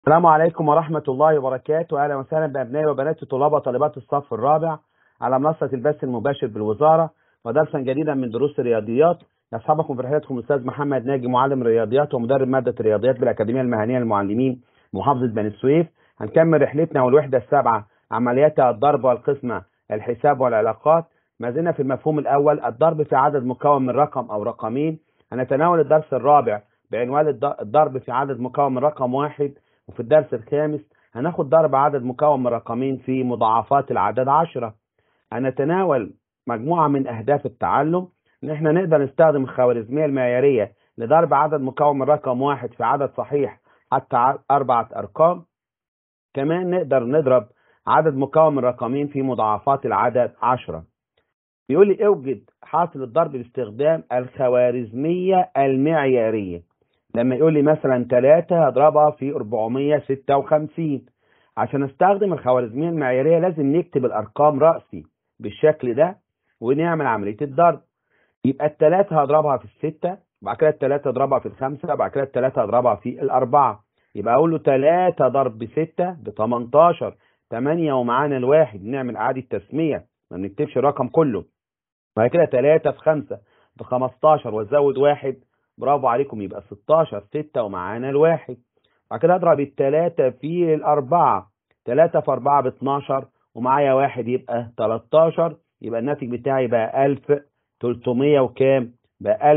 السلام عليكم ورحمة الله وبركاته أهلا وسهلا بأبنائي وبناتي طلاب وطالبات الصف الرابع على منصة البث المباشر بالوزارة ودرسا جديدا من دروس الرياضيات يصحبكم في رحلتكم الأستاذ محمد ناجي معلم الرياضيات ومدرب مادة الرياضيات بالأكاديمية المهنية للمعلمين محافظة بني سويف هنكمل رحلتنا والوحدة السابعة عمليات الضرب والقسمة الحساب والعلاقات ما زلنا في المفهوم الأول الضرب في عدد مكون من رقم أو رقمين هنتناول الدرس الرابع بعنوان الضرب في عدد مكون من رقم واحد وفي الدرس الخامس هناخد ضرب عدد مكون من رقمين في مضاعفات العدد عشرة هنتناول مجموعة من أهداف التعلم إن إحنا نقدر نستخدم الخوارزمية المعيارية لضرب عدد مكون من رقم واحد في عدد صحيح حتى أربعة أرقام كمان نقدر نضرب عدد مكون من رقمين في مضاعفات العدد عشرة بيقول لي اوجد حاصل الضرب باستخدام الخوارزمية المعيارية لما يقول لي مثلا 3 هضربها في 456 عشان استخدم الخوارزمية المعيارية لازم نكتب الارقام رأسي بالشكل ده ونعمل عملية الضرب يبقى الثلاثة هضربها في الستة بعد كده الثلاثة اضربها في الخمسة بعد كده الثلاثة اضربها في الأربعة يبقى أقول له 3 ضرب بستة ب 18 8 ومعانا الواحد نعمل إعادة تسمية ما بنكتبش الرقم كله بعد كده 3 في 5 ب 15 وازود واحد برافو عليكم يبقى 16 6 ومعانا الواحد بعد كده اضرب الثلاثة في الأربعة 3 في 4 ب 12 ومعايا واحد يبقى 13 يبقى الناتج بتاعي بقى 1300 وكام؟ بقى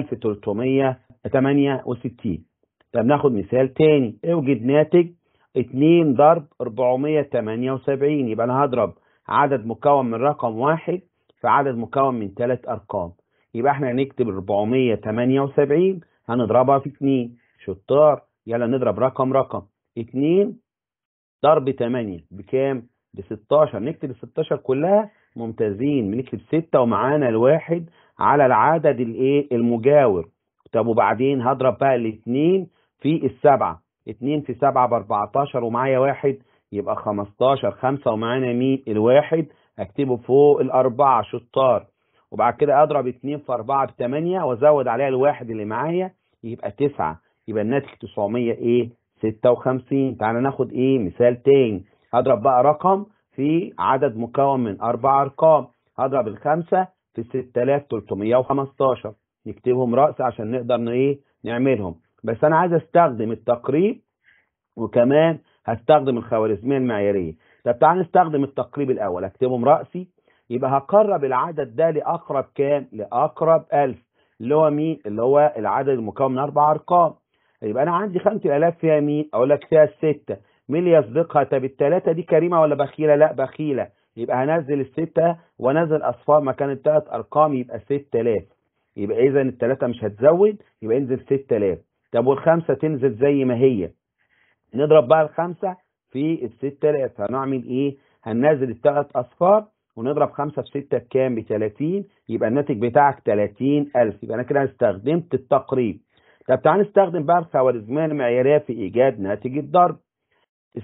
1368 طب ناخد مثال تاني اوجد ناتج 2 ضرب 478 يبقى انا هضرب عدد مكون من رقم واحد في عدد مكون من ثلاث ارقام يبقى احنا هنكتب 478 هنضربها في 2 شطار يلا نضرب رقم رقم 2 ضرب 8 بكام؟ ب 16 نكتب ال 16 كلها ممتازين بنكتب 6 ومعانا الواحد على العدد الايه المجاور طب وبعدين هضرب بقى الاثنين في السبعة 2 في 7 ب 14 ومعايا واحد يبقى 15 5 ومعانا مين الواحد اكتبه فوق الأربعة شطار وبعد كده اضرب 2 في 4 ب 8 وازود عليها الواحد اللي معايا يبقى 9 يبقى الناتج 900 ايه 56 تعالى ناخد ايه مثال تاني هضرب بقى رقم في عدد مكون من اربع ارقام هضرب الخمسة في 6315 نكتبهم رأس عشان نقدر ايه نعملهم بس انا عايز استخدم التقريب وكمان هستخدم الخوارزمية المعيارية طب تعال نستخدم التقريب الاول اكتبهم رأسي يبقى هقرب العدد ده لاقرب كام لاقرب 1000 اللي هو مين اللي هو العدد المكون من اربع ارقام يبقى انا عندي 5000 فيها مين اقول لك فيها الستة مين اللي يسبقها طب الثلاثه دي كريمه ولا بخيله لا بخيله يبقى هنزل الستة وانزل اصفار مكان الثلاث ارقام يبقى 6000 يبقى اذا الثلاثه مش هتزود يبقى انزل 6000 طب والخمسه تنزل زي ما هي نضرب بقى الخمسه في ال 6000 هنعمل ايه هننزل الثلاث اصفار ونضرب 5 في 6 بكام ب 30 يبقى الناتج بتاعك 30000 يبقى انا كده استخدمت التقريب طب تعال نستخدم بقى الخوارزميه المعياريه في ايجاد ناتج الضرب ال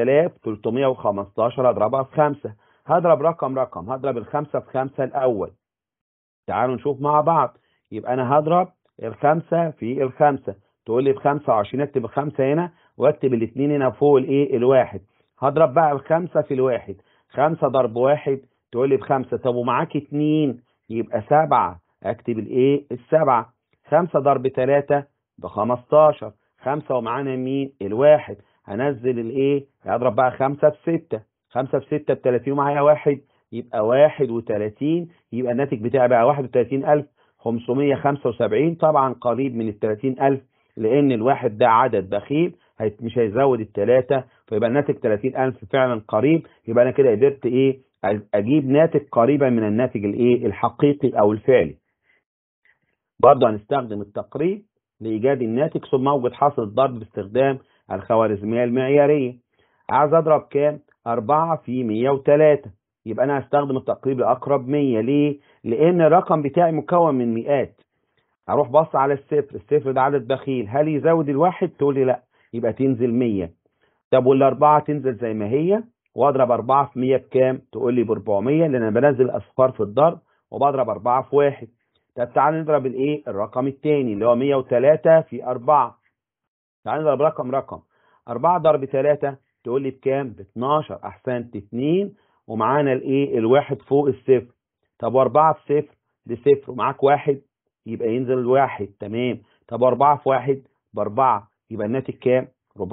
6315 هضربها في 5 هضرب رقم رقم هضرب الخمسة في 5 الأول تعالوا نشوف مع بعض يبقى أنا هضرب الخمسة في الخمسة تقول لي ب 25 اكتب الخمسة هنا واكتب الاثنين هنا فوق الايه الواحد هضرب بقى الخمسة في الواحد خمسة ضرب واحد تقول لي بخمسة طب ومعاك اتنين يبقى سبعة اكتب الايه السبعة خمسة ضرب تلاتة بخمستاشر خمسة ومعانا مين الواحد هنزل الايه هضرب بقى خمسة في ستة خمسة في ستة بتلاتين ومعايا واحد يبقى واحد وتلاتين يبقى الناتج بتاعي بقى واحد وتلاتين ألف خمسمية خمسة وسبعين طبعا قريب من التلاتين ألف لأن الواحد ده عدد بخيل مش هيزود التلاتة فيبقى الناتج تلاتين ألف فعلا قريب يبقى أنا كده قدرت إيه أجيب ناتج قريبا من الناتج الإيه الحقيقي أو الفعلي برضه هنستخدم التقريب لإيجاد الناتج ثم أوجد حاصل الضرب باستخدام الخوارزمية المعيارية عايز أضرب كام؟ 4 في 103 يبقى أنا هستخدم التقريب لأقرب 100 ليه؟ لأن الرقم بتاعي مكون من مئات هروح بص على الصفر الصفر ده عدد بخيل هل يزود الواحد؟ تقول لي لا يبقى تنزل 100 طب والأربعة تنزل زي ما هي واضرب 4 في 100 بكام؟ تقول لي ب 400 لأن أنا بنزل أصفار في الضرب وبضرب 4 في 1 طب تعال نضرب الإيه؟ الرقم الثاني اللي هو 103 في 4 تعال نضرب رقم رقم 4 ضرب 3 تقول لي بكام ب 12 احسنت 2 ومعانا الايه الواحد فوق الصفر طب و4 في صفر بصفر ومعاك واحد يبقى ينزل الواحد تمام طب 4 في واحد باربعة يبقى الناتج كام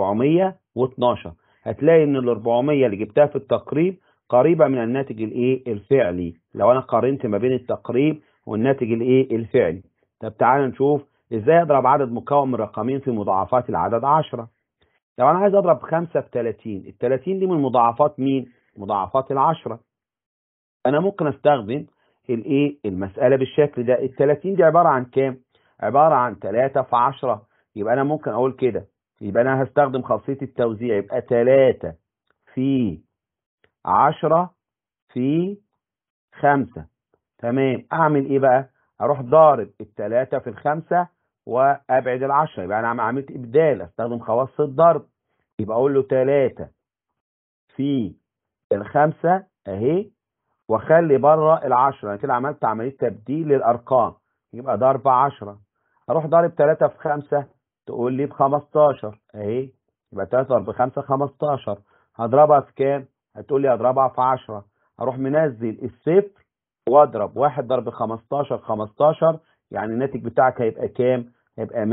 412 هتلاقي ان ال 400 اللي جبتها في التقريب قريبة من الناتج الايه الفعلي لو انا قارنت ما بين التقريب والناتج الايه الفعلي طب تعالى نشوف ازاي اضرب عدد مكون من رقمين في مضاعفات العدد 10 لو انا عايز اضرب 5 في 30 ال 30 دي من مضاعفات مين مضاعفات العشرة انا ممكن استخدم الايه المسألة بالشكل ده ال 30 دي عبارة عن كام عبارة عن 3 في 10 يبقى انا ممكن اقول كده يبقى انا هستخدم خاصية التوزيع يبقى 3 في 10 في 5 تمام اعمل ايه بقى اروح ضارب الثلاثة في الخمسة وابعد العشرة يبقى انا عملت ابدال استخدم خواص الضرب يبقى اقول له 3 في الخمسة اهي واخلي بره العشرة انا كده عملت عملية تبديل للارقام يبقى ضرب 10 اروح ضارب 3 في 5 تقول لي ب 15 اهي يبقى 3 ضرب 5 15 هضربها في كام هتقول لي هضربها في 10 اروح منزل الصفر واضرب 1 ضرب 15 15 يعني الناتج بتاعك هيبقى كام هيبقى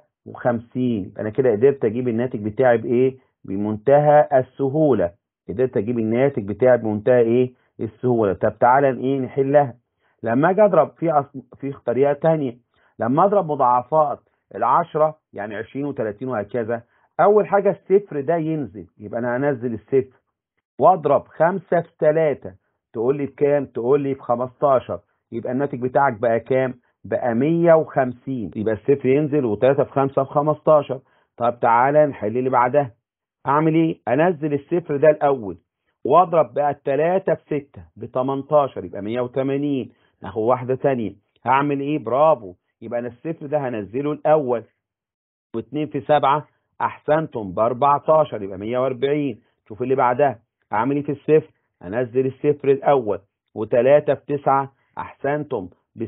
150 انا كده قدرت اجيب الناتج بتاعي بايه بمنتهى السهوله قدرت اجيب الناتج بتاعي بمنتهى ايه السهوله طب تعالى ايه نحلها لما اجي اضرب في أص... في طريقه ثانيه لما اضرب مضاعفات العشرة يعني 20 و30 وهكذا اول حاجه الصفر ده ينزل يبقى انا هنزل الصفر واضرب 5 في 3 تقول لي بكام تقول لي ب 15 يبقى الناتج بتاعك بقى كام بقى 150 يبقى الصفر ينزل و3 في 5 في 15 طب تعالى نحل اللي بعدها اعمل ايه انزل الصفر ده الاول واضرب بقى الثلاثة في 6 ب 18 يبقى 180 ناخد واحدة ثانيه هعمل ايه برافو يبقى انا الصفر ده هنزله الاول و2 في 7 احسنتم ب 14 يبقى 140 شوف اللي بعدها اعمل ايه في الصفر انزل الصفر الاول و3 في 9 احسنتم ب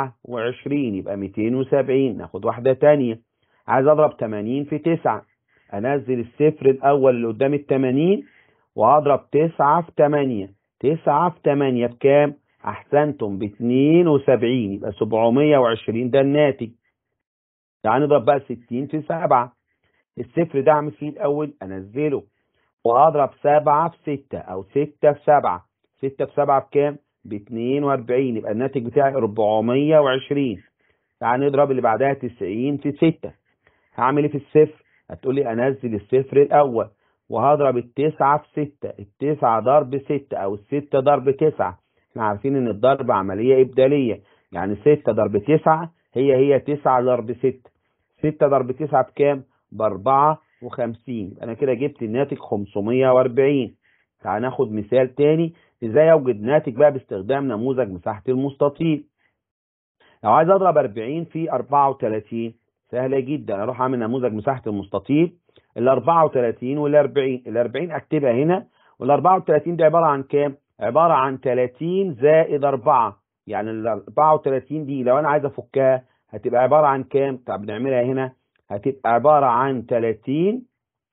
27 يبقى 270 ناخد واحدة تانية عايز اضرب 80 في 9 انزل الصفر الاول اللي قدام ال 80 واضرب 9 في 8 9 في 8 بكام احسنتم ب 72 يبقى 720 ده الناتج تعال نضرب بقى 60 في 7 الصفر ده اعمل فيه الاول انزله واضرب 7 في 6 او 6 في 7 6 في 7 بكام ب 42 يبقى الناتج بتاعي 420 تعال نضرب اللي بعدها 90 في 6 هعمل ايه في الصفر هتقول لي انزل الصفر الاول وهضرب التسعة في ستة التسعة ضرب ستة او الستة ضرب تسعة احنا عارفين ان الضرب عملية ابدالية يعني ستة ضرب تسعة هي هي تسعة ضرب ستة ستة ضرب تسعة بكام باربعة وخمسين انا كده جبت الناتج خمسمية واربعين تعال ناخد مثال تاني ازاي اوجد ناتج بقى باستخدام نموذج مساحة المستطيل لو عايز اضرب 40 في 34 سهلة جدا اروح اعمل نموذج مساحة المستطيل ال 34 وال 40 ال 40 اكتبها هنا وال 34 دي عبارة عن كام؟ عبارة عن 30 زائد 4 يعني ال 34 دي لو انا عايز افكها هتبقى عبارة عن كام؟ طب نعملها هنا هتبقى عبارة عن 30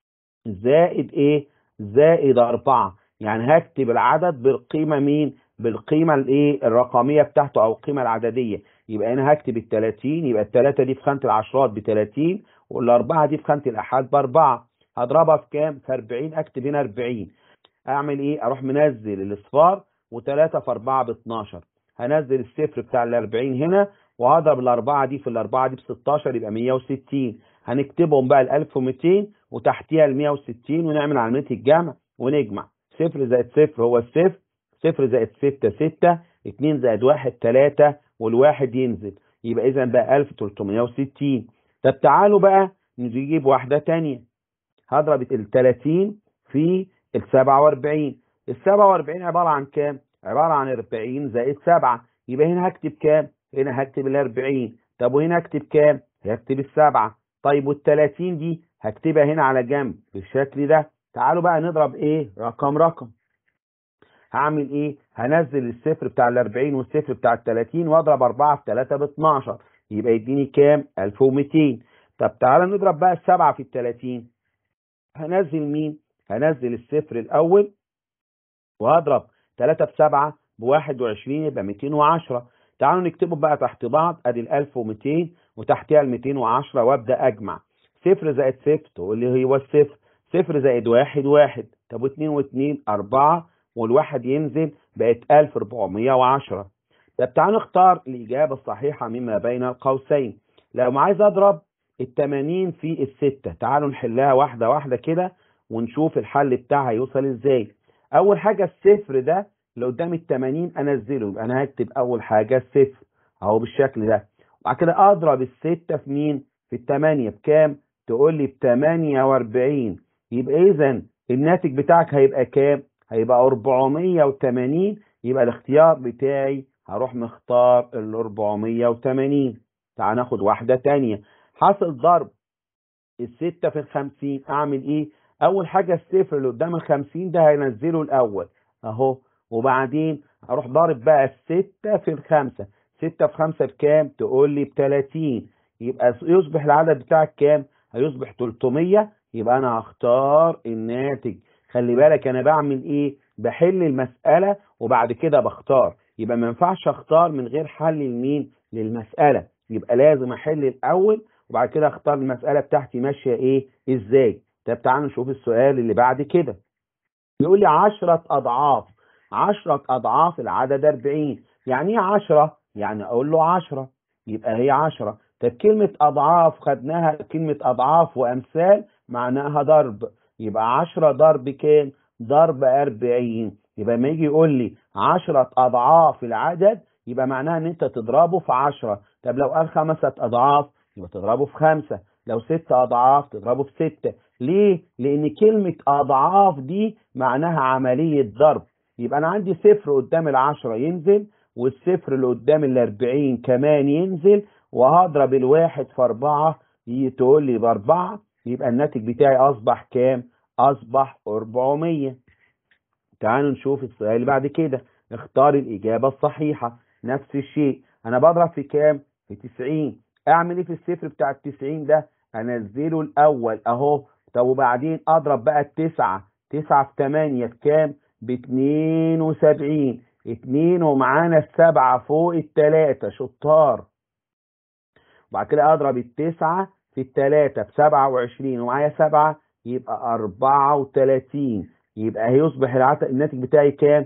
زائد ايه؟ زائد 4 يعني هكتب العدد بالقيمة مين؟ بالقيمة الايه؟ الرقمية بتاعته او القيمة العددية يبقى انا هكتب ال 30 يبقى الثلاثة دي في خانة العشرات ب 30 والأربعة دي في خانة الأحاد بأربعة هضربها في كام؟ في 40 أكتب هنا 40 أعمل إيه؟ أروح منزل الأصفار و3 في 4 ب 12 هنزل الصفر بتاع ال 40 هنا وهضرب الأربعة دي في الأربعة دي ب 16 يبقى 160 هنكتبهم بقى ال 1200 وتحتيها ال 160 ونعمل عملية الجمع ونجمع صفر زائد صفر هو الصفر صفر زائد 6 6 2 زائد 1 3 والواحد ينزل يبقى إذا بقى 1360 طب تعالوا بقى نجيب واحدة تانية هضرب ال 30 في ال 47 ال 47 عبارة عن كام؟ عبارة عن 40 زائد 7 يبقى هنا هكتب كام؟ هنا هكتب ال 40 طب وهنا هكتب كام؟ هكتب السبعة طيب وال 30 دي هكتبها هنا على جنب بالشكل ده تعالوا بقى نضرب ايه؟ رقم رقم هعمل ايه؟ هنزل الصفر بتاع ال 40 والصفر بتاع ال 30 واضرب 4 في 3 ب 12 يبقى يديني كام 1200 طب تعالى نضرب بقى السبعة في التلاتين هنزل مين هنزل الصفر الاول وهضرب 3 في 7 ب 21 يبقى 210 تعالوا نكتبه بقى تحت بعض ادي ال 1200 وتحتها ال 210 وابدا اجمع صفر زائد صفر تقول لي هو الصفر صفر زائد واحد واحد طب واثنين واثنين أربعة والواحد ينزل بقت 1410 طب تعالوا نختار الإجابة الصحيحة مما بين القوسين لو عايز أضرب ال 80 في الستة تعالوا نحلها واحدة واحدة كده ونشوف الحل بتاعها يوصل ازاي أول حاجة الصفر ده اللي قدام ال 80 أنزله يبقى أنا هكتب أول حاجة الصفر أهو بالشكل ده وبعد كده أضرب الستة في مين؟ في الثمانية بكام؟ تقول لي ب 48 يبقى إذا الناتج بتاعك هيبقى كام؟ هيبقى 480 يبقى الاختيار بتاعي هروح مختار ال 480 تعال ناخد واحدة تانية حاصل ضرب الستة في الخمسين أعمل إيه؟ أول حاجة الصفر اللي قدام الخمسين ده هينزله الأول أهو وبعدين أروح ضارب بقى الستة في الخمسة ستة في خمسة بكام؟ تقول لي بتلاتين يبقى يصبح العدد بتاعك كام؟ هيصبح 300 يبقى أنا هختار الناتج خلي بالك أنا بعمل إيه؟ بحل المسألة وبعد كده بختار يبقى ما ينفعش اختار من غير حل لمين؟ للمسألة يبقى لازم احل الاول وبعد كده اختار المسألة بتاعتي ماشية ايه ازاي طب تعالوا نشوف السؤال اللي بعد كده يقول لي 10 اضعاف 10 اضعاف العدد 40 يعني ايه 10 يعني اقول له 10 يبقى هي 10 طب كلمة اضعاف خدناها كلمة اضعاف وامثال معناها ضرب يبقى 10 ضرب كام ضرب 40 يبقى ما يجي يقول لي 10 اضعاف العدد يبقى معناها ان انت تضربه في 10 طب لو قال خمسة اضعاف يبقى تضربه في خمسة لو ست اضعاف تضربه في ستة ليه لان كلمة اضعاف دي معناها عملية ضرب يبقى انا عندي صفر قدام العشرة ينزل والصفر اللي قدام الاربعين كمان ينزل وهضرب الواحد في اربعة تقول لي باربعة يبقى الناتج بتاعي اصبح كام اصبح 400 تعالوا نشوف السؤال اللي بعد كده اختار الاجابة الصحيحة نفس الشيء انا بضرب في كام في 90 اعمل ايه في الصفر بتاع ال 90 ده انزله الاول اهو طب وبعدين اضرب بقى التسعة 9 في 8 بكام ب 72 2 ومعانا السبعة فوق التلاتة شطار وبعد كده اضرب التسعة في التلاتة ب 27 ومعايا سبعة يبقى 34 يبقى هيصبح الناتج بتاعي كام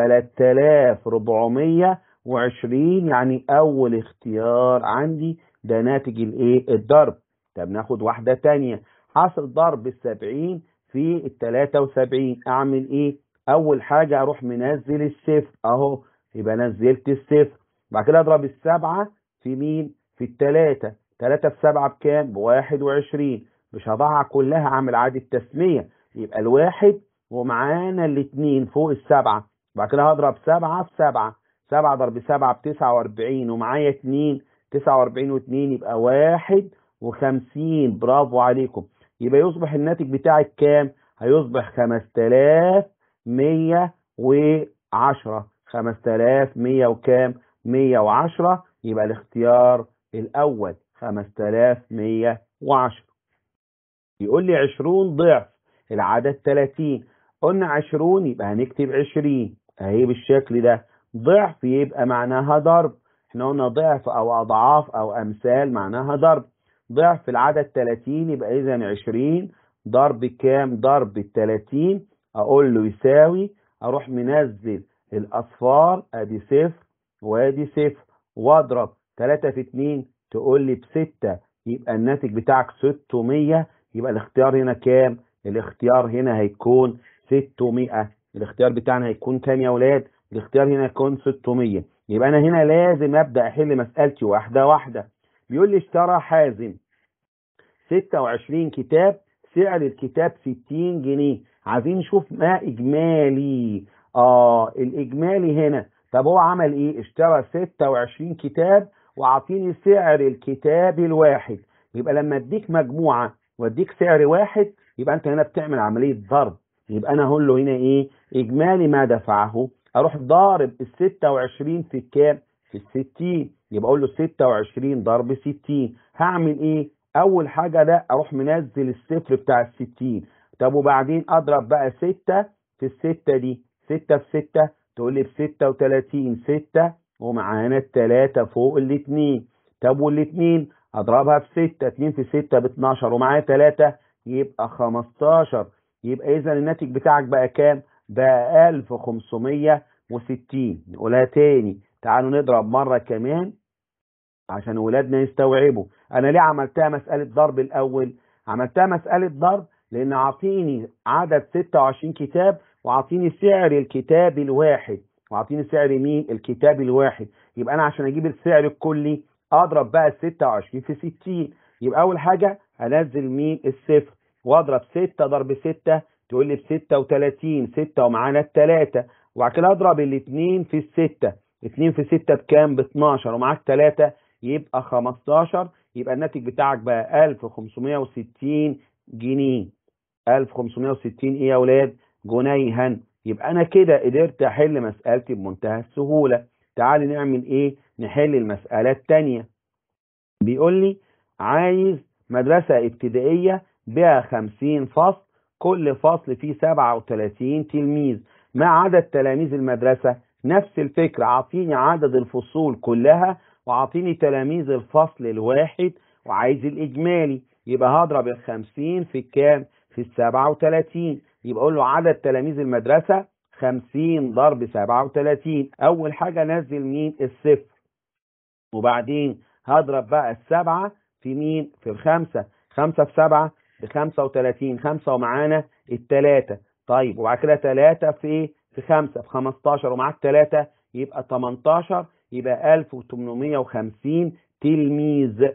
3420 يعني اول اختيار عندي ده ناتج الايه الضرب طب ناخد واحده تانية حاصل ضرب السبعين في التلاتة وسبعين اعمل ايه اول حاجة اروح منزل الصفر اهو يبقى نزلت الصفر بعد كده اضرب السبعة في مين في التلاتة تلاتة في سبعة بكام بواحد وعشرين مش هضعها كلها اعمل عادة تسمية يبقى الواحد ومعانا الاتنين فوق السبعة بعد كده هضرب سبعة في سبعة سبعة ضرب سبعة بتسعة واربعين ومعايا اتنين تسعة واربعين واتنين يبقى واحد وخمسين برافو عليكم يبقى يصبح الناتج بتاعك كام هيصبح خمس تلاف مية وعشرة خمس تلاف مية وكام مية وعشرة يبقى الاختيار الأول خمس تلاف مية وعشرة يقول لي عشرون ضعف العدد تلاتين قلنا عشرون يبقى هنكتب عشرين اهي بالشكل ده ضعف يبقى معناها ضرب احنا قلنا ضعف او اضعاف او امثال معناها ضرب ضعف العدد 30 يبقى اذا 20 ضرب كام ضرب ال 30 اقول له يساوي اروح منزل الاصفار ادي صفر وادي صفر واضرب 3 في 2 تقول لي بستة يبقى الناتج بتاعك 600 يبقى الاختيار هنا كام الاختيار هنا هيكون 600 الاختيار بتاعنا هيكون كام يا ولاد الاختيار هنا يكون 600 يبقى انا هنا لازم ابدا احل مسالتي واحده واحده بيقول لي اشترى حازم 26 كتاب سعر الكتاب 60 جنيه عايزين نشوف ما اجمالي اه الاجمالي هنا طب هو عمل ايه اشترى 26 كتاب وعطيني سعر الكتاب الواحد يبقى لما اديك مجموعه واديك سعر واحد يبقى انت هنا بتعمل عمليه ضرب يبقى انا هقول له هنا ايه اجمالي ما دفعه اروح ضارب ال 26 في كام في ال 60 يبقى اقول له 26 ضرب 60 هعمل ايه اول حاجه ده اروح منزل الصفر بتاع ال 60 طب وبعدين اضرب بقى ستة في الستة دي ستة في ستة تقول لي بستة وتلاتين ستة ومعانا التلاتة فوق الاتنين طب والاتنين اضربها في ستة اتنين في ستة باتناشر ومعايا تلاتة يبقى خمستاشر يبقى اذا الناتج بتاعك بقى كام بقى الف خمسمية وستين نقولها تاني تعالوا نضرب مرة كمان عشان ولادنا يستوعبوا انا ليه عملتها مسألة ضرب الاول عملتها مسألة ضرب لان عاطيني عدد 26 كتاب وعاطيني سعر الكتاب الواحد وعاطيني سعر مين الكتاب الواحد يبقى انا عشان اجيب السعر الكلي اضرب بقى ال 26 في 60 يبقى اول حاجة انزل مين الصفر واضرب 6 ضرب 6 تقول لي ب 36 6 ومعانا الثلاثة وبعد كده اضرب الاثنين في الستة 2 في 6 بكام ب 12 ومعاك 3 يبقى 15 يبقى الناتج بتاعك بقى 1560 جنيه 1560 ايه يا اولاد جنيها يبقى انا كده قدرت احل مسألتي بمنتهى السهولة تعالي نعمل ايه نحل المسألة التانية بيقول لي عايز مدرسة ابتدائية بها 50 فصل كل فصل فيه 37 تلميذ ما عدد تلاميذ المدرسة نفس الفكرة عاطيني عدد الفصول كلها وعاطيني تلاميذ الفصل الواحد وعايز الإجمالي يبقى هضرب ال 50 في الكام؟ في ال 37 يبقى أقول له عدد تلاميذ المدرسة 50 ضرب 37 أول حاجة نزل مين؟ الصفر وبعدين هضرب بقى السبعة في مين؟ في الخمسة خمسة في سبعة ب 35 خمسة ومعانا التلاتة طيب وبعد كده تلاتة في ايه؟ في خمسة في 15 ومعاك تلاتة يبقى 18 يبقى 1850 تلميذ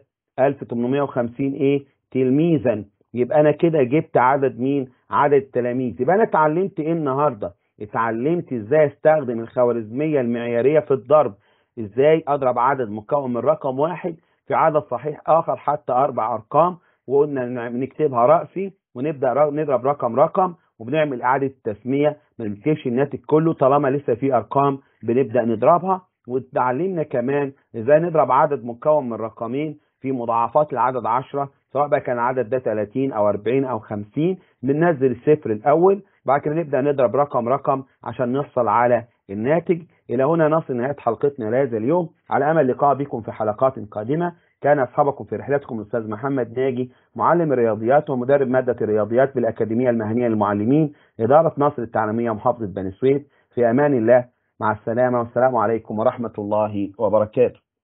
1850 ايه تلميذا يبقى انا كده جبت عدد مين عدد التلاميذ يبقى انا اتعلمت ايه النهارده اتعلمت ازاي استخدم الخوارزميه المعياريه في الضرب ازاي اضرب عدد مكون من رقم واحد في عدد صحيح اخر حتى اربع ارقام وقلنا نكتبها رأسي ونبدا نضرب رقم رقم وبنعمل اعاده تسميه ما بنكتبش الناتج كله طالما لسه في ارقام بنبدا نضربها واتعلمنا كمان ازاي نضرب عدد مكون من رقمين في مضاعفات العدد 10 سواء بقى كان العدد ده 30 او 40 او 50 بننزل الصفر الاول بعد كده نبدا نضرب رقم رقم عشان نحصل على الناتج الى هنا نصل نهايه حلقتنا لهذا اليوم على امل لقاء بكم في حلقات قادمه كان اصحابكم في رحلتكم الاستاذ محمد ناجي معلم الرياضيات ومدرب ماده الرياضيات بالاكاديميه المهنيه للمعلمين اداره مصر التعليميه محافظه بني سويف في امان الله مع السلامه والسلام عليكم ورحمه الله وبركاته